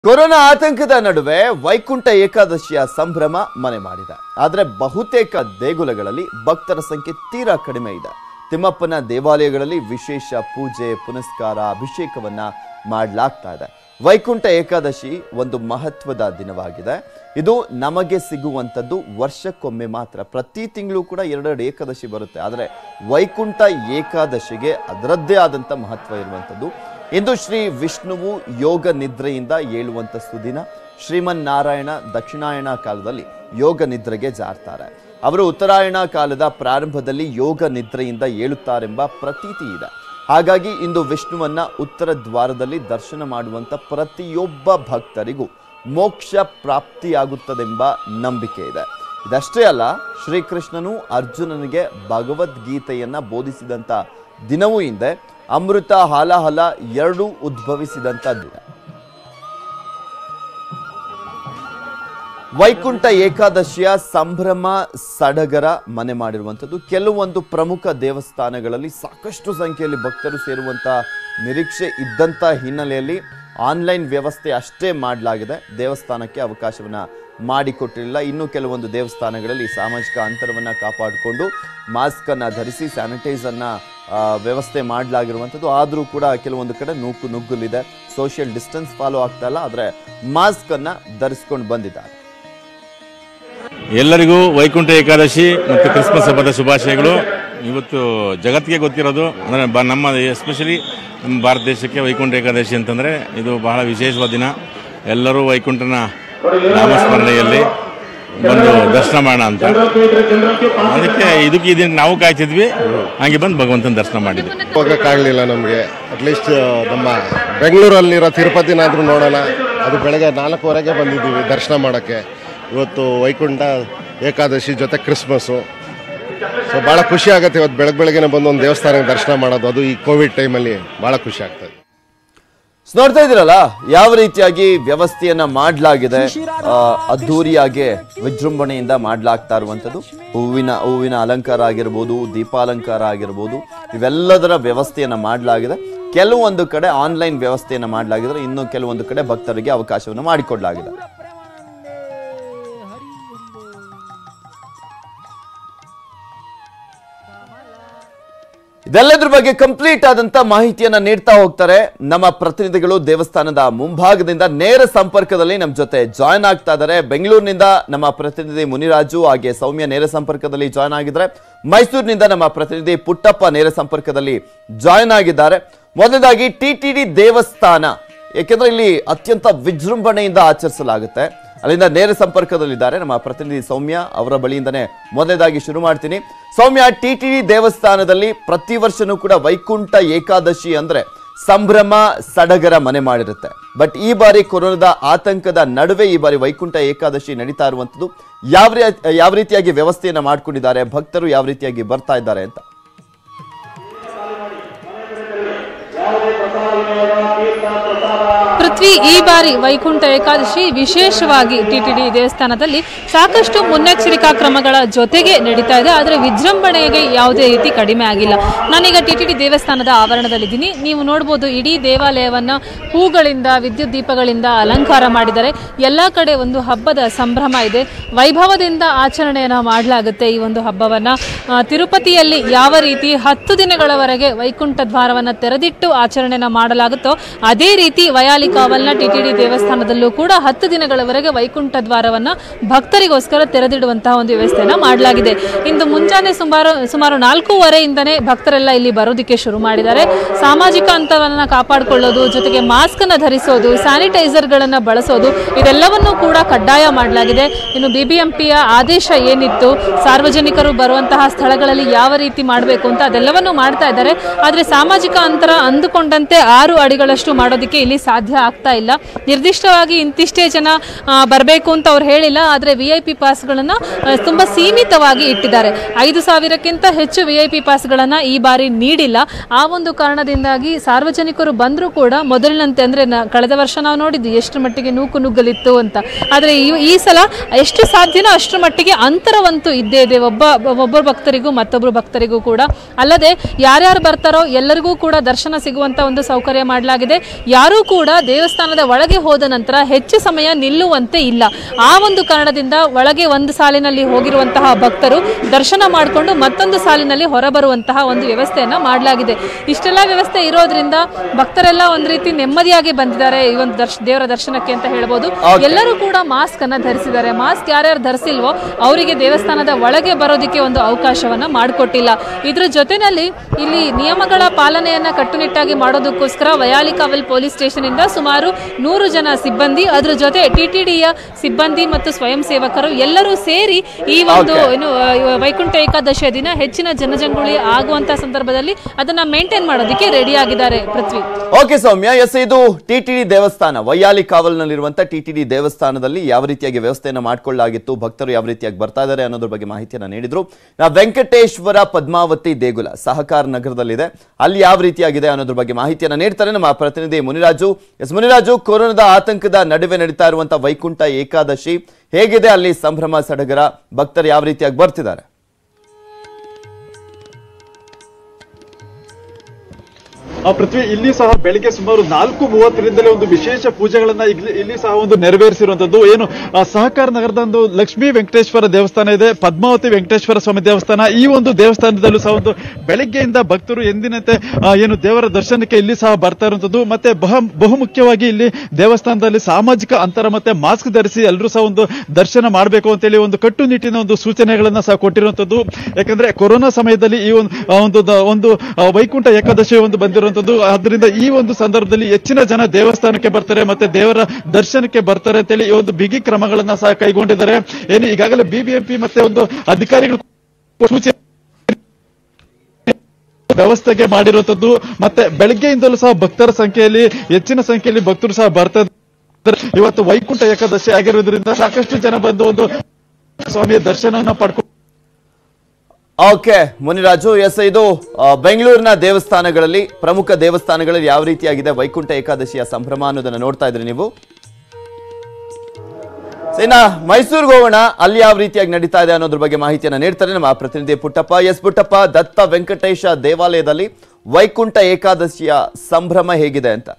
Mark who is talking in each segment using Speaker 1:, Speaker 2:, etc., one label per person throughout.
Speaker 1: Corona ಆತಂಕದ ನಡುವೆ ವೈಕುಂಠ ಏಕಾದಶಿಯ ಸಂಭ್ರಮ ಮನೆ ಮಾಡಿದೆ ಆದರೆ ಬಹುತೇಕ ದೇಗುಲಗಳಲ್ಲಿ ಭಕ್ತರ ಸಂಖ್ಯೆ ತೀರಾ ಕಡಿಮೆ ಇದೆ ತಿಮ್ಮಪ್ಪನ ದೇವಾಲಯಗಳಲ್ಲಿ ವಿಶೇಷ ಪೂಜೆ ಪುನಸ್ಕಾರ ಅಭಿಷೇಕವನ್ನ ಮಾಡಲಾಗ್ತಾ ಇದೆ ವೈಕುಂಠ ಏಕಾದಶಿ ಒಂದು ಮಹತ್ವದ ದಿನವಾಗಿದೆ ಇದು ನಮಗೆ ಸಿಗುವಂಥದ್ದು ವರ್ಷಕ್ಕೊಮ್ಮೆ ಮಾತ್ರ ಪ್ರತಿ ತಿಂಗಳು ಕೂಡ ಎರಡೆರಡು ಏಕಾದಶಿ ಬರುತ್ತೆ ಆದರೆ ವೈಕುಂಠ ಏಕಾದಶಿಗೆ ಅದರದ್ದೇ ಆದಂಥ ಮಹತ್ವ ಇರುವಂಥದ್ದು ಇಂದು ಶ್ರೀ ವಿಷ್ಣುವು ಯೋಗ ನಿದ್ರೆಯಿಂದ ಏಳುವಂಥ ಸುದಿನ ಶ್ರೀಮನ್ನಾರಾಯಣ ದಕ್ಷಿಣಾಯಣ ಕಾಲದಲ್ಲಿ ಯೋಗ ನಿದ್ರೆಗೆ ಜಾರ್ತಾರೆ ಅವರು ಉತ್ತರಾಯಣ ಕಾಲದ ಪ್ರಾರಂಭದಲ್ಲಿ ಯೋಗ ನಿದ್ರೆಯಿಂದ ಏಳುತ್ತಾರೆಂಬ ಪ್ರತೀತಿ ಇದೆ ಹಾಗಾಗಿ ಇಂದು ವಿಷ್ಣುವನ್ನ ಉತ್ತರ ದ್ವಾರದಲ್ಲಿ ದರ್ಶನ ಮಾಡುವಂತ ಪ್ರತಿಯೊಬ್ಬ ಭಕ್ತರಿಗೂ ಮೋಕ್ಷ ಪ್ರಾಪ್ತಿಯಾಗುತ್ತದೆಂಬ ನಂಬಿಕೆ ಇದೆ ಇದಷ್ಟೇ ಅಲ್ಲ ಶ್ರೀಕೃಷ್ಣನು ಅರ್ಜುನನಿಗೆ ಭಗವದ್ಗೀತೆಯನ್ನ ಬೋಧಿಸಿದಂತ ದಿನವೂ ಹಿಂದೆ ಅಮೃತ ಹಾಲಾಹಲ ಎರಡೂ ಉದ್ಭವಿಸಿದಂತ ದಿನ ವೈಕುಂಠ ಏಕಾದಶಿಯ ಸಂಭ್ರಮ ಸಡಗರ ಮನೆ ಮಾಡಿರುವಂಥದ್ದು ಕೆಲವೊಂದು ಪ್ರಮುಖ ದೇವಸ್ಥಾನಗಳಲ್ಲಿ ಸಾಕಷ್ಟು ಸಂಖ್ಯೆಯಲ್ಲಿ ಭಕ್ತರು ಸೇರುವಂತ ನಿರೀಕ್ಷೆ ಇದ್ದಂಥ ಹಿನ್ನೆಲೆಯಲ್ಲಿ ಆನ್ಲೈನ್ ವ್ಯವಸ್ಥೆ ಅಷ್ಟೇ ಮಾಡಲಾಗಿದೆ ದೇವಸ್ಥಾನಕ್ಕೆ ಅವಕಾಶವನ್ನ ಮಾಡಿಕೊಟ್ಟಿರಲಿಲ್ಲ ಇನ್ನು ಕೆಲವೊಂದು ದೇವಸ್ಥಾನಗಳಲ್ಲಿ ಸಾಮಾಜಿಕ ಅಂತರವನ್ನ ಕಾಪಾಡಿಕೊಂಡು ಮಾಸ್ಕ್ ಅನ್ನ ಧರಿಸಿ ಸ್ಯಾನಿಟೈಸರ್ನ ವ್ಯವಸ್ಥೆ ಮಾಡಲಾಗಿರುವಂಥದ್ದು ಆದರೂ ಕೂಡ ಕೆಲವೊಂದು ಕಡೆ ನೂಕು ನುಗ್ಗಲಿದೆ ಸೋಷಿಯಲ್ ಡಿಸ್ಟೆನ್ಸ್ ಫಾಲೋ ಆಗ್ತಾ ಇಲ್ಲ ಆದರೆ ಮಾಸ್ಕ್ ಅನ್ನ ಧರಿಸ್ಕೊಂಡು ಬಂದಿದ್ದಾರೆ
Speaker 2: ಎಲ್ಲರಿಗೂ ವೈಕುಂಠ ಏಕಾದಶಿ ಮತ್ತು ಕ್ರಿಸ್ಮಸ್ ಹಬ್ಬದ ಶುಭಾಶಯಗಳು ಇವತ್ತು ಜಗತ್ತಿಗೆ ಗೊತ್ತಿರೋದು ಅಂದರೆ ಬ ನಮ್ಮ ಎಸ್ಪೆಷಲಿ ನಮ್ಮ ಭಾರತ ದೇಶಕ್ಕೆ ವೈಕುಂಠ ಏಕಾದಶಿ ಅಂತಂದರೆ ಇದು ಬಹಳ ವಿಶೇಷವಾದ ದಿನ ಎಲ್ಲರೂ ವೈಕುಂಠನ ನಾಮಸ್ಮರಣೆಯಲ್ಲಿ ಬಂದು ದರ್ಶನ ಮಾಡೋಣ ಅಂತ ಅದಕ್ಕೆ ಇದಕ್ಕೆ ಈ ದಿನ ನಾವು ಕಾಯ್ತಿದ್ವಿ ಹಾಗೆ ಬಂದು ಭಗವಂತನ ದರ್ಶನ ಮಾಡಿದ್ವಿ
Speaker 3: ಹೋಗೋಕ್ಕಾಗಲಿಲ್ಲ ನಮಗೆ ಅಟ್ಲೀಸ್ಟ್ ನಮ್ಮ ಬೆಂಗಳೂರಲ್ಲಿರೋ ತಿರುಪತಿನಾದರೂ ನೋಡೋಣ ಅದು ಬೆಳಗ್ಗೆ ನಾಲ್ಕುವರೆಗೆ ಬಂದಿದ್ದೀವಿ ದರ್ಶನ ಮಾಡೋಕ್ಕೆ ಇವತ್ತು ವೈಕುಂಠ ಏಕಾದಶಿ ಜೊತೆ ಕ್ರಿಸ್ಮಸ್ಸು ಸೊ ಭಾಳ ಖುಷಿ ಆಗುತ್ತೆ ಇವತ್ತು ಬೆಳಗ್ಗೆ ಬೆಳಗ್ಗೆನೆ ಬಂದು ಒಂದು ದೇವಸ್ಥಾನಕ್ಕೆ ದರ್ಶನ ಮಾಡೋದು ಅದು ಈ ಕೋವಿಡ್ ಟೈಮಲ್ಲಿ ಭಾಳ ಖುಷಿ ಆಗ್ತದೆ
Speaker 1: ಸೊ ನೋಡ್ತಾ ಇದ್ದೀರಲ್ಲ ಯಾವ ರೀತಿಯಾಗಿ ವ್ಯವಸ್ಥೆಯನ್ನ ಮಾಡಲಾಗಿದೆ ಅದ್ಧೂರಿಯಾಗಿ ವಿಜೃಂಭಣೆಯಿಂದ ಮಾಡಲಾಗ್ತಾ ಇರುವಂಥದ್ದು ಹೂವಿನ ಹೂವಿನ ಅಲಂಕಾರ ಆಗಿರ್ಬೋದು ದೀಪಾಲಂಕಾರ ಆಗಿರ್ಬೋದು ಇವೆಲ್ಲದರ ವ್ಯವಸ್ಥೆಯನ್ನ ಮಾಡಲಾಗಿದೆ ಕೆಲವೊಂದು ಕಡೆ ಆನ್ಲೈನ್ ವ್ಯವಸ್ಥೆಯನ್ನ ಮಾಡಲಾಗಿದೆ ಇನ್ನು ಕೆಲವೊಂದು ಕಡೆ ಭಕ್ತರಿಗೆ ಅವಕಾಶವನ್ನು ಮಾಡಿಕೊಡಲಾಗಿದೆ ಇದೆಲ್ಲದ್ರ ಬಗ್ಗೆ ಕಂಪ್ಲೀಟ್ ಆದಂತ ಮಾಹಿತಿಯನ್ನ ನೀಡ್ತಾ ಹೋಗ್ತಾರೆ ನಮ್ಮ ಪ್ರತಿನಿಧಿಗಳು ದೇವಸ್ಥಾನದ ಮುಂಭಾಗದಿಂದ ನೇರ ಸಂಪರ್ಕದಲ್ಲಿ ನಮ್ಮ ಜೊತೆ ಜಾಯ್ನ್ ಆಗ್ತಾ ಇದ್ದಾರೆ ಬೆಂಗಳೂರಿನಿಂದ ನಮ್ಮ ಪ್ರತಿನಿಧಿ ಮುನಿರಾಜು ಹಾಗೆ ಸೌಮ್ಯ ನೇರ ಸಂಪರ್ಕದಲ್ಲಿ ಜಾಯ್ನ್ ಆಗಿದ್ದಾರೆ ಮೈಸೂರಿನಿಂದ ನಮ್ಮ ಪ್ರತಿನಿಧಿ ಪುಟ್ಟಪ್ಪ ನೇರ ಸಂಪರ್ಕದಲ್ಲಿ ಜಾಯ್ನ್ ಆಗಿದ್ದಾರೆ ಮೊದಲನೇದಾಗಿ ಟಿ ಟಿ ಡಿ ದೇವಸ್ಥಾನ ಏಕೆಂದ್ರೆ ಇಲ್ಲಿ ಅತ್ಯಂತ ವಿಜೃಂಭಣೆಯಿಂದ ಆಚರಿಸಲಾಗುತ್ತೆ ಅಲ್ಲಿಂದ ನೇರ ಸಂಪರ್ಕದಲ್ಲಿದ್ದಾರೆ ನಮ್ಮ ಪ್ರತಿನಿಧಿ ಸೌಮ್ಯ ಅವರ ಬಳಿಯಿಂದನೇ ಮೊದಲನೇದಾಗಿ ಶುರು ಮಾಡ್ತೀನಿ ಸೌಮ್ಯ ಟಿ ಟಿ ದೇವಸ್ಥಾನದಲ್ಲಿ ಪ್ರತಿ ವರ್ಷನೂ ಕೂಡ ವೈಕುಂಠ ಏಕಾದಶಿ ಅಂದ್ರೆ ಸಂಭ್ರಮ ಸಡಗರ ಮನೆ ಮಾಡಿರುತ್ತೆ ಬಟ್ ಈ ಬಾರಿ ಕೊರೋನಾದ ಆತಂಕದ ನಡುವೆ ಈ ಬಾರಿ ವೈಕುಂಠ ಏಕಾದಶಿ ನಡೀತಾ ಇರುವಂತದ್ದು ಯಾವ ರೀ- ಯಾವ ರೀತಿಯಾಗಿ ವ್ಯವಸ್ಥೆಯನ್ನ ಮಾಡ್ಕೊಂಡಿದ್ದಾರೆ ಭಕ್ತರು ಯಾವ ರೀತಿಯಾಗಿ ಬರ್ತಾ ಇದ್ದಾರೆ ಅಂತ
Speaker 4: ಪೃಥ್ವಿ ಈ ಬಾರಿ ವೈಕುಂಠ ಏಕಾದಶಿ ವಿಶೇಷವಾಗಿ ಟಿಟಿಡಿ ದೇವಸ್ಥಾನದಲ್ಲಿ ಸಾಕಷ್ಟು ಮುನ್ನೆಚ್ಚರಿಕಾ ಕ್ರಮಗಳ ಜೊತೆಗೆ ನಡೀತಾ ಇದೆ ಆದರೆ ವಿಜೃಂಭಣೆಗೆ ಯಾವುದೇ ರೀತಿ ಕಡಿಮೆ ಆಗಿಲ್ಲ ನಾನೀಗ ಟಿಟಿಡಿ ದೇವಸ್ಥಾನದ ಆವರಣದಲ್ಲಿದ್ದೀನಿ ನೀವು ನೋಡ್ಬೋದು ಇಡೀ ದೇವಾಲಯವನ್ನ ಹೂಗಳಿಂದ ವಿದ್ಯುತ್ ದೀಪಗಳಿಂದ ಅಲಂಕಾರ ಮಾಡಿದ್ದಾರೆ ಎಲ್ಲ ಕಡೆ ಒಂದು ಹಬ್ಬದ ಸಂಭ್ರಮ ಇದೆ ವೈಭವದಿಂದ ಆಚರಣೆಯನ್ನು ಮಾಡಲಾಗುತ್ತೆ ಈ ಒಂದು ಹಬ್ಬವನ್ನ ಆ, ತಿರುಪತಿಯಲ್ಲಿ ಯಾವ ರೀತಿ ಹತ್ತು ದಿನಗಳವರೆಗೆ ವೈಕುಂಠ ದ್ವಾರವನ್ನು ತೆರೆದಿಟ್ಟು ಆಚರಣೆನ ಮಾಡಲಾಗುತ್ತೋ ಅದೇ ರೀತಿ ವಯಾಲಿಕಾವಲ್ನ ಟಿಟಿಡಿ ದೇವಸ್ಥಾನದಲ್ಲೂ ಕೂಡ ಹತ್ತು ದಿನಗಳವರೆಗೆ ವೈಕುಂಠ ದ್ವಾರವನ್ನ ಭಕ್ತರಿಗೋಸ್ಕರ ತೆರೆದಿಡುವಂತಹ ಒಂದು ವ್ಯವಸ್ಥೆಯನ್ನ ಮಾಡಲಾಗಿದೆ ಇಂದು ಮುಂಜಾನೆ ಸುಮಾರು ಸುಮಾರು ನಾಲ್ಕೂವರೆಯಿಂದನೇ ಭಕ್ತರೆಲ್ಲ ಇಲ್ಲಿ ಬರೋದಕ್ಕೆ ಶುರು ಮಾಡಿದ್ದಾರೆ ಸಾಮಾಜಿಕ ಅಂತರವನ್ನ ಕಾಪಾಡಿಕೊಳ್ಳೋದು ಜೊತೆಗೆ ಮಾಸ್ಕ್ ಅನ್ನ ಧರಿಸೋದು ಸ್ಯಾನಿಟೈಸರ್ ಗಳನ್ನ ಬಳಸೋದು ಇದೆಲ್ಲವನ್ನೂ ಕೂಡ ಕಡ್ಡಾಯ ಮಾಡಲಾಗಿದೆ ಇನ್ನು ಬಿಬಿಎಂಪಿಯ ಆದೇಶ ಏನಿತ್ತು ಸಾರ್ವಜನಿಕರು ಬರುವಂತಹ ಸ್ಥಳಗಳಲ್ಲಿ ಯಾವ ರೀತಿ ಮಾಡಬೇಕು ಅಂತ ಅದೆಲ್ಲವನ್ನೂ ಮಾಡ್ತಾ ಇದ್ದಾರೆ ಆದರೆ ಸಾಮಾಜಿಕ ಅಂತರ ಅಂದುಕೊಂಡಂತೆ ಆರು ಅಡಿಗಳಷ್ಟು ಮಾಡೋದಕ್ಕೆ ಇಲ್ಲಿ ಸಾಧ್ಯ ಆಗ್ತಾ ಇಲ್ಲ ನಿರ್ದಿಷ್ಟವಾಗಿ ಇಂತಿಷ್ಟೇ ಜನ ಬರಬೇಕು ಅಂತ ಅವ್ರು ಹೇಳಿಲ್ಲ ಆದರೆ ವಿ ಐ ಪಿ ಪಾಸ್ಗಳನ್ನು ತುಂಬ ಸೀಮಿತವಾಗಿ ಇಟ್ಟಿದ್ದಾರೆ ಐದು ಸಾವಿರಕ್ಕಿಂತ ಹೆಚ್ಚು ವಿ ಐ ಪಿ ಪಾಸ್ಗಳನ್ನು ಈ ಬಾರಿ ನೀಡಿಲ್ಲ ಆ ಒಂದು ಕಾರಣದಿಂದಾಗಿ ಸಾರ್ವಜನಿಕರು ಬಂದರೂ ಕೂಡ ಮೊದಲಿನಂತೆ ಅಂದರೆ ಕಳೆದ ವರ್ಷ ನಾವು ನೋಡಿದ್ವಿ ಎಷ್ಟು ಮಟ್ಟಿಗೆ ನೂಕು ನುಗ್ಗಲಿತ್ತು ಅಂತ ಆದರೆ ಈ ಈ ಸಲ ಎಷ್ಟು ಸಾಧ್ಯನೋ ಅಷ್ಟರ ಮಟ್ಟಿಗೆ ಅಂತರವಂತೂ ಇದ್ದೇ ಇದೆ ಒಬ್ಬ ಒಬ್ಬರು ಭಕ್ತರಿಗೂ ಮತ್ತೊಬ್ಬರು ಭಕ್ತರಿಗೂ ಕೂಡ ಅಲ್ಲದೆ ಯಾರ್ಯಾರು ಬರ್ತಾರೋ ಎಲ್ಲರಿಗೂ ಕೂಡ ದರ್ಶನ ಸಿಗುವಂತ ಒಂದು ಸೌಕರ್ಯ ಮಾಡಲಾಗಿದೆ ಯಾರೂ ಕೂಡ ದೇವಸ್ಥಾನ ದೇವಸ್ಥಾನದ ಒಳಗೆ ಹೋದ ನಂತರ ಹೆಚ್ಚು ಸಮಯ ನಿಲ್ಲುವಂತೆ ಇಲ್ಲ ಆ ಒಂದು ಕಾರಣದಿಂದ ಒಳಗೆ ಒಂದು ಸಾಲಿನಲ್ಲಿ ಹೋಗಿರುವಂತಹ ಭಕ್ತರು ದರ್ಶನ ಮಾಡಿಕೊಂಡು ಮತ್ತೊಂದು ಸಾಲಿನಲ್ಲಿ ಹೊರಬರುವಂತಹ ಒಂದು ವ್ಯವಸ್ಥೆಯನ್ನ ಮಾಡಲಾಗಿದೆ ಇಷ್ಟೆಲ್ಲ ವ್ಯವಸ್ಥೆ ಇರೋದ್ರಿಂದ ಭಕ್ತರೆಲ್ಲ ಒಂದು ರೀತಿ ನೆಮ್ಮದಿಯಾಗಿ ಬಂದಿದ್ದಾರೆ ಈ ಒಂದು ದರ್ಶ ದೇವರ ದರ್ಶನಕ್ಕೆ ಅಂತ ಹೇಳ್ಬೋದು ಎಲ್ಲರೂ ಕೂಡ ಮಾಸ್ಕ್ ಅನ್ನ ಧರಿಸಿದ್ದಾರೆ ಮಾಸ್ಕ್ ಯಾರ್ಯಾರು ಧರಿಸಿಲ್ವೋ ಅವರಿಗೆ ದೇವಸ್ಥಾನದ ಒಳಗೆ ಬರೋದಕ್ಕೆ ಒಂದು ಅವಕಾಶವನ್ನ ಮಾಡಿಕೊಟ್ಟಿಲ್ಲ ಇದ್ರ ಜೊತೆನಲ್ಲಿ ಇಲ್ಲಿ ನಿಯಮಗಳ ಪಾಲನೆಯನ್ನ ಕಟ್ಟುನಿಟ್ಟಾಗಿ ಮಾಡೋದಕ್ಕೋಸ್ಕರ ವಯಾಲಿಕಾವಲ್ ಪೊಲೀಸ್ ಸ್ಟೇಷನ್ ಇಂದ ಸುಮಾರು ನೂರು ಜನ ಸಿಬ್ಬಂದಿ ಅದ್ರ ಜೊತೆ ಟಿಟಿಡಿಯ ಸಿಬ್ಬಂದಿ ಮತ್ತು ಸ್ವಯಂ ಸೇವಕರು ಎಲ್ಲರೂ ಸೇರಿ ಈ ಒಂದು ಏನು ಆ, ವೈಕುಂಠ ಏಕಾದಶಿಯ ದಿನ ಹೆಚ್ಚಿನ ಜನಜಂಗುಳಿ ಆಗುವಂತ ಸಂದರ್ಭದಲ್ಲಿ ಅದನ್ನ ಮೇಂಟೈನ್ ಮಾಡೋದಕ್ಕೆ ರೆಡಿ ಆಗಿದ್ದಾರೆ ಪೃಥ್ವಿ
Speaker 1: ಓಕೆ ಸೌಮ್ಯ ಎಸ್ ಇದು ಟಿಟಿಡಿ ದೇವಸ್ಥಾನ ವೈಯಾಲಿ ಕಾವಲ್ನಲ್ಲಿರುವಂತ ಟಿಟಿಡಿ ದೇವಸ್ಥಾನದಲ್ಲಿ ಯಾವ ರೀತಿಯಾಗಿ ವ್ಯವಸ್ಥೆಯನ್ನ ಮಾಡ್ಕೊಳ್ಳಲಾಗಿತ್ತು ಭಕ್ತರು ಯಾವ ರೀತಿಯಾಗಿ ಬರ್ತಾ ಇದ್ದಾರೆ ಅನ್ನೋದ್ರ ಬಗ್ಗೆ ಮಾಹಿತಿಯನ್ನ ನೀಡಿದ್ರು ನಾ ವೆಂಕಟೇಶ್ವರ ಪದ್ಮಾವತಿ ದೇಗುಲ ಸಹಕಾರ ನಗರದಲ್ಲಿದೆ ಅಲ್ಲಿ ಯಾವ ರೀತಿಯಾಗಿದೆ ಅನ್ನೋದ್ರ ಬಗ್ಗೆ ಮಾಹಿತಿಯನ್ನ ನೀಡ್ತಾರೆ ನಮ್ಮ ಪ್ರತಿನಿಧಿ ಮುನಿರಾಜು ಎಸ್ ಮುನಿರಾಜು ಕೊರೋನಾದ ಆತಂಕದ ನಡುವೆ ನಡೀತಾ ಇರುವಂತಹ ವೈಕುಂಠ ಏಕಾದಶಿ ಹೇಗಿದೆ ಅಲ್ಲಿ ಸಂಭ್ರಮ ಸಡಗರ ಭಕ್ತರು ಯಾವ ರೀತಿಯಾಗಿ ಬರ್ತಿದ್ದಾರೆ
Speaker 5: ಆ ಪೃಥ್ವಿ ಇಲ್ಲಿ ಸಹ ಬೆಳಿಗ್ಗೆ ಸುಮಾರು ನಾಲ್ಕು ಮೂವತ್ತರಿಂದಲೇ ಒಂದು ವಿಶೇಷ ಪೂಜೆಗಳನ್ನ ಇಲ್ಲಿ ಇಲ್ಲಿ ಸಹ ಒಂದು ನೆರವೇರಿಸಿರುವಂತದ್ದು ಏನು ಆ ಸಹಕಾರ ನಗರದ ಒಂದು ಲಕ್ಷ್ಮೀ ವೆಂಕಟೇಶ್ವರ ದೇವಸ್ಥಾನ ಇದೆ ಪದ್ಮಾವತಿ ವೆಂಕಟೇಶ್ವರ ಸ್ವಾಮಿ ದೇವಸ್ಥಾನ ಈ ಒಂದು ದೇವಸ್ಥಾನದಲ್ಲೂ ಸಹ ಒಂದು ಬೆಳಗ್ಗೆಯಿಂದ ಭಕ್ತರು ಎಂದಿನಂತೆ ಆ, ಏನು ದೇವರ ದರ್ಶನಕ್ಕೆ ಇಲ್ಲಿ ಸಹ ಬರ್ತಾ ಇರುವಂತದ್ದು ಮತ್ತೆ ಬಹ ಬಹುಮುಖ್ಯವಾಗಿ ಇಲ್ಲಿ ದೇವಸ್ಥಾನದಲ್ಲಿ ಸಾಮಾಜಿಕ ಅಂತರ ಮತ್ತೆ ಮಾಸ್ಕ್ ಧರಿಸಿ ಎಲ್ಲರೂ ಸಹ ಒಂದು ದರ್ಶನ ಮಾಡಬೇಕು ಅಂತೇಳಿ ಒಂದು ಕಟ್ಟುನಿಟ್ಟಿನ ಒಂದು ಸೂಚನೆಗಳನ್ನ ಸಹ ಕೊಟ್ಟಿರುವಂತದ್ದು ಯಾಕಂದ್ರೆ ಕೊರೋನಾ ಸಮಯದಲ್ಲಿ ಈ ಒಂದು ಆ, ಒಂದು ದ- ಒಂದು ಆ, ವೈಕುಂಠ ಏಕಾದಶಿ ಒಂದು ಬಂದಿರುವಂತದ್ದು ಆದ್ರಿಂದ ಈ ಒಂದು ಸಂದರ್ಭದಲ್ಲಿ ಹೆಚ್ಚಿನ ಜನ ದೇವಸ್ಥಾನಕ್ಕೆ ಬರ್ತಾರೆ ಮತ್ತೆ ದೇವರ ದರ್ಶನಕ್ಕೆ ಬರ್ತಾರೆ ಅಂತೇಳಿ ಈ ಒಂದು ಬಿಗಿ ಕ್ರಮಗಳನ್ನ ಸಹ ಕೈಗೊಂಡಿದ್ದಾರೆ ಏನು ಈಗಾಗಲೇ ಬಿಬಿಎಂಪಿ ಮತ್ತೆ ಒಂದು ಅಧಿಕಾರಿಗಳು ಸೂಚನೆ ವ್ಯವಸ್ಥೆಗೆ ಮಾಡಿರುವಂತದ್ದು ಮತ್ತೆ ಬೆಳಗ್ಗೆಯಿಂದಲೂ ಸಹ ಭಕ್ತರ ಸಂಖ್ಯೆಯಲ್ಲಿ ಹೆಚ್ಚಿನ ಸಂಖ್ಯೆಯಲ್ಲಿ ಭಕ್ತರು ಸಹ ಬರ್ತಾ ಇದ್ದಾರೆ ಇವತ್ತು ವೈಕುಂಠ ಏಕಾದಶಿ ಆಗಿರೋದ್ರಿಂದ ಸಾಕಷ್ಟು ಜನ ಬಂದು ಒಂದು ಸ್ವಾಮಿಯ ದರ್ಶನವನ್ನ ಪಡ್ಕೊಂಡು
Speaker 1: ಓಕೆ ಮುನಿರಾಜು ಎಸ್ ಇದು ಆ, ಬೆಂಗಳೂರಿನ ದೇವಸ್ಥಾನಗಳಲ್ಲಿ ಪ್ರಮುಖ ದೇವಸ್ಥಾನಗಳಲ್ಲಿ ಯಾವ ರೀತಿಯಾಗಿದೆ ವೈಕುಂಠ ಏಕಾದಶಿಯ ಸಂಭ್ರಮ ಅನ್ನೋದನ್ನ ನೋಡ್ತಾ ಇದ್ರಿ ನೀವು ಇನ್ನ ಮೈಸೂರಿಗೆ ಹೋಗೋಣ ಅಲ್ಲಿ ಯಾವ ರೀತಿಯಾಗಿ ನಡೀತಾ ಇದೆ ಅನ್ನೋದ್ರ ಬಗ್ಗೆ ಮಾಹಿತಿಯನ್ನ ನೀಡ್ತಾರೆ ನಮ್ಮ ಪ್ರತಿನಿಧಿ ಪುಟ್ಟಪ್ಪ ಎಸ್ ಪುಟ್ಟಪ್ಪ ದತ್ತ ವೆಂಕಟೇಶ ದೇವಾಲಯದಲ್ಲಿ ವೈಕುಂಠ ಏಕಾದಶಿಯ ಸಂಭ್ರಮ ಹೇಗಿದೆ ಅಂತ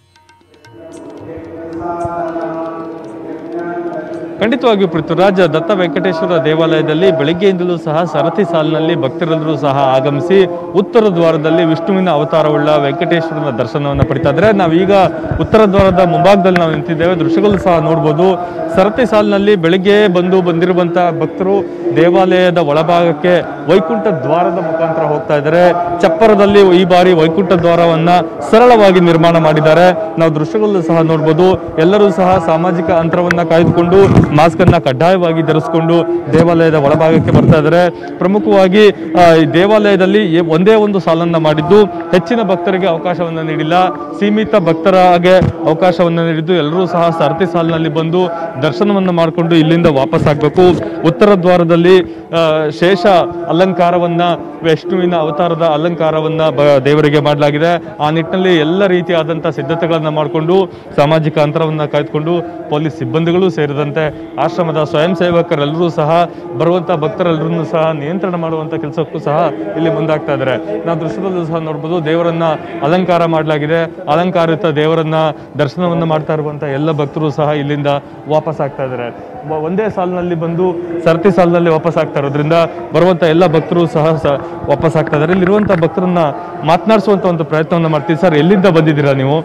Speaker 6: ಖಂಡಿತವಾಗಿಯೂ ಪೃಥ್ವಿರಾಜ್ ದತ್ತ ವೆಂಕಟೇಶ್ವರ ದೇವಾಲಯದಲ್ಲಿ ಬೆಳಗ್ಗೆಯಿಂದಲೂ ಸಹ ಸರತಿ ಸಾಲಿನಲ್ಲಿ ಭಕ್ತರೆಲ್ಲರೂ ಸಹ ಆಗಮಿಸಿ ಉತ್ತರ ದ್ವಾರದಲ್ಲಿ ವಿಷ್ಣುವಿನ ಅವತಾರವುಳ್ಳ ವೆಂಕಟೇಶ್ವರನ ದರ್ಶನವನ್ನು ಪಡಿತಾ ಇದ್ದಾರೆ ನಾವೀಗ ಉತ್ತರ ದ್ವಾರದ ಮುಂಭಾಗದಲ್ಲಿ ನಾವು ನಿಂತಿದ್ದೇವೆ ದೃಶ್ಯಗಳು ಸಹ ನೋಡ್ಬೋದು ಸರತಿ ಸಾಲಿನಲ್ಲಿ ಬೆಳಿಗ್ಗೆ ಬಂದು ಬಂದಿರುವಂತಹ ಭಕ್ತರು ದೇವಾಲಯದ ಒಳಭಾಗಕ್ಕೆ ವೈಕುಂಠ ದ್ವಾರದ ಮುಖಾಂತರ ಹೋಗ್ತಾ ಇದ್ದಾರೆ ಚಪ್ಪರದಲ್ಲಿ ಈ ಬಾರಿ ವೈಕುಂಠ ದ್ವಾರವನ್ನ ಸರಳವಾಗಿ ನಿರ್ಮಾಣ ಮಾಡಿದ್ದಾರೆ ನಾವು ದೃಶ್ಯಗಳಲ್ಲೂ ಸಹ ನೋಡ್ಬೋದು ಎಲ್ಲರೂ ಸಹ ಸಾಮಾಜಿಕ ಅಂತರವನ್ನ ಕಾಯ್ದುಕೊಂಡು ಮಾಸ್ಕ್ ಅನ್ನ ಕಡ್ಡಾಯವಾಗಿ ಧರಿಸಿಕೊಂಡು ದೇವಾಲಯದ ಒಳಭಾಗಕ್ಕೆ ಬರ್ತಾ ಇದ್ದಾರೆ ಪ್ರಮುಖವಾಗಿ ಆ, ಈ ದೇವಾಲಯದಲ್ಲಿ ಎ- ಒಂದೇ ಒಂದು ಸಾಲನ್ನ ಮಾಡಿದ್ದು ಹೆಚ್ಚಿನ ಭಕ್ತರಿಗೆ ಅವಕಾಶವನ್ನ ನೀಡಿಲ್ಲ ಸೀಮಿತ ಭಕ್ತರಿಗೆ ಅವಕಾಶವನ್ನ ನೀಡಿದ್ದು ಎಲ್ಲರೂ ಸಹ ಸರತಿ ಸಾಲಿನಲ್ಲಿ ಬಂದು ದರ್ಶನವನ್ನ ಮಾಡಿಕೊಂಡು ಇಲ್ಲಿಂದ ವಾಪಸ್ ಆಗ್ಬೇಕು ಉತ್ತರ ದ್ವಾರದಲ್ಲಿ ಆ, ಶೇಷ ಅಲಂಕಾರವನ್ನ ವಿಷ್ಣುವಿನ ಅವತಾರದ ಅಲಂಕಾರವನ್ನ ಬ- ದೇವರಿಗೆ ಮಾಡಲಾಗಿದೆ ಆ ನಿಟ್ಟಿನಲ್ಲಿ ಎಲ್ಲ ರೀತಿಯಾದಂತಹ ಸಿದ್ಧತೆಗಳನ್ನ ಮಾಡಿಕೊಂಡು ಸಾಮಾಜಿಕ ಅಂತರವನ್ನ ಕಾಯ್ದುಕೊಂಡು ಪೊಲೀಸ್ ಸಿಬ್ಬಂದಿಗಳು ಸೇರಿದಂತೆ ಆಶ್ರಮದ ಸ್ವಯಂ ಸೇವಕರೆಲ್ಲರೂ ಸಹ ಬರುವಂತ ಭಕ್ತರೆಲ್ಲರನ್ನು ಸಹ ನಿಯಂತ್ರಣ ಮಾಡುವಂತ ಕೆಲಸಕ್ಕೂ ಸಹ ಇಲ್ಲಿ ಮುಂದಾಗ್ತಾ ಇದ್ದಾರೆ ನಾವು ದೃಶ್ಯದಲ್ಲೂ ಸಹ ನೋಡ್ಬೋದು ದೇವರನ್ನ ಅಲಂಕಾರ ಮಾಡಲಾಗಿದೆ ಅಲಂಕಾರಿತ ದೇವರನ್ನ ದರ್ಶನವನ್ನ ಮಾಡ್ತಾ ಇರುವಂತ ಎಲ್ಲ ಭಕ್ತರು ಸಹ ಇಲ್ಲಿಂದ ವಾಪಸ್ ಆಗ್ತಾ ಇದ್ದಾರೆ ಒ- ಒಂದೇ ಸಾಲಿನಲ್ಲಿ ಬಂದು ಸರತಿ ಸಾಲಿನಲ್ಲಿ ವಾಪಸ್ ಆಗ್ತಾ ಇರೋದ್ರಿಂದ ಬರುವಂತ ಎಲ್ಲ ಭಕ್ತರು ಸಹ ಸ- ವಾಪಸ್ ಆಗ್ತಾ ಇದ್ದಾರೆ ಇಲ್ಲಿರುವಂತ ಭಕ್ತರನ್ನ ಮಾತನಾಡಿಸುವಂತ ಒಂದು ಪ್ರಯತ್ನವನ್ನ ಮಾಡ್ತೀವಿ ಸರ್ ಎಲ್ಲಿಂದ ಬಂದಿದ್ದೀರಾ ನೀವು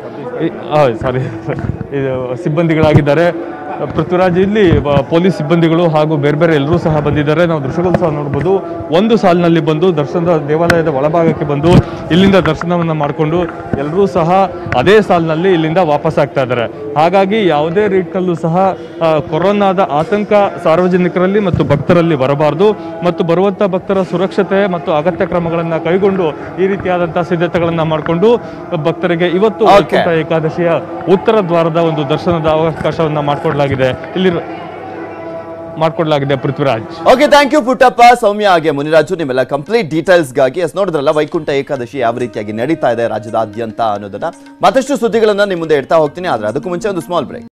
Speaker 6: ಸಾರಿ ಇದು ಸಿಬ್ಬಂದಿಗಳಾಗಿದ್ದಾರೆ ಪೃಥ್ವಿರಾಜ್ ಇಲ್ಲಿ ಬ- ಪೊಲೀಸ್ ಸಿಬ್ಬಂದಿಗಳು ಹಾಗೂ ಬೇರೆ ಬೇರೆ ಎಲ್ಲರೂ ಸಹ ಬಂದಿದ್ದಾರೆ ನಾವು ದೃಶ್ಯಗಳು ಸಹ ನೋಡ್ಬೋದು ಒಂದು ಸಾಲಿನಲ್ಲಿ ಬಂದು ದರ್ಶನದ ದೇವಾಲಯದ ಒಳಭಾಗಕ್ಕೆ ಬಂದು ಇಲ್ಲಿಂದ ದರ್ಶನವನ್ನ ಮಾಡಿಕೊಂಡು ಎಲ್ಲರೂ ಸಹ ಅದೇ ಸಾಲಿನಲ್ಲಿ ಇಲ್ಲಿಂದ ವಾಪಸ್ ಆಗ್ತಾ ಇದ್ದಾರೆ ಹಾಗಾಗಿ ಯಾವುದೇ ರೀತಿಯಲ್ಲೂ ಸಹ ಆ, ಕೊರೋನಾದ ಆತಂಕ ಸಾರ್ವಜನಿಕರಲ್ಲಿ ಮತ್ತು ಭಕ್ತರಲ್ಲಿ ಬರಬಾರದು ಮತ್ತು ಬರುವಂತ ಭಕ್ತರ ಸುರಕ್ಷತೆ ಮತ್ತು ಅಗತ್ಯ ಕ್ರಮಗಳನ್ನ ಕೈಗೊಂಡು ಈ ರೀತಿಯಾದಂತಹ ಸಿದ್ಧತೆಗಳನ್ನ ಮಾಡಿಕೊಂಡು ಭಕ್ತರಿಗೆ ಇವತ್ತು
Speaker 1: Okay.
Speaker 6: ವೈಕುಂಠ ಏಕಾದಶಿಯ ಉತ್ತರ ದ್ವಾರದ ಒಂದು ದರ್ಶನದ ಅವಕಾಶವನ್ನ ಮಾಡಿಕೊಡ್ಲಾಗಿದೆ ಇಲ್ಲಿ ಮಾಡಿಕೊಡ್ಲಾಗಿದೆ Prithviraj
Speaker 1: okay thank you Puttappa Soumya ಹಾಗೆ ಮುನಿರಾಜು ನಿಮ್ಮೆಲ್ಲ ಕಂಪ್ಲೀಟ್ ಡೀಟೇಲ್ಸ್ಗಾಗಿ ಎಸ್ ನೋಡಿದ್ರಲ್ಲ ವೈಕುಂಠ ಏಕಾದಶಿ ಯಾವ ರೀತಿಯಾಗಿ ನಡೀತಾ ಇದೆ ರಾಜ್ಯದಾದ್ಯಂತ ಅನ್ನೋದನ್ನ ಮತ್ತಷ್ಟು ಸುದ್ದಿಗಳನ್ನ ನಿಮ್ಮ ಮುಂದೆ ಇಡ್ತಾ ಹೋಗ್ತೀನಿ ಆದ್ರೆ ಅದಕ್ಕೂ ಮುಂಚೆ ಒಂದು ಸ್ಮಾಲ್ ಬ್ರೇಕ್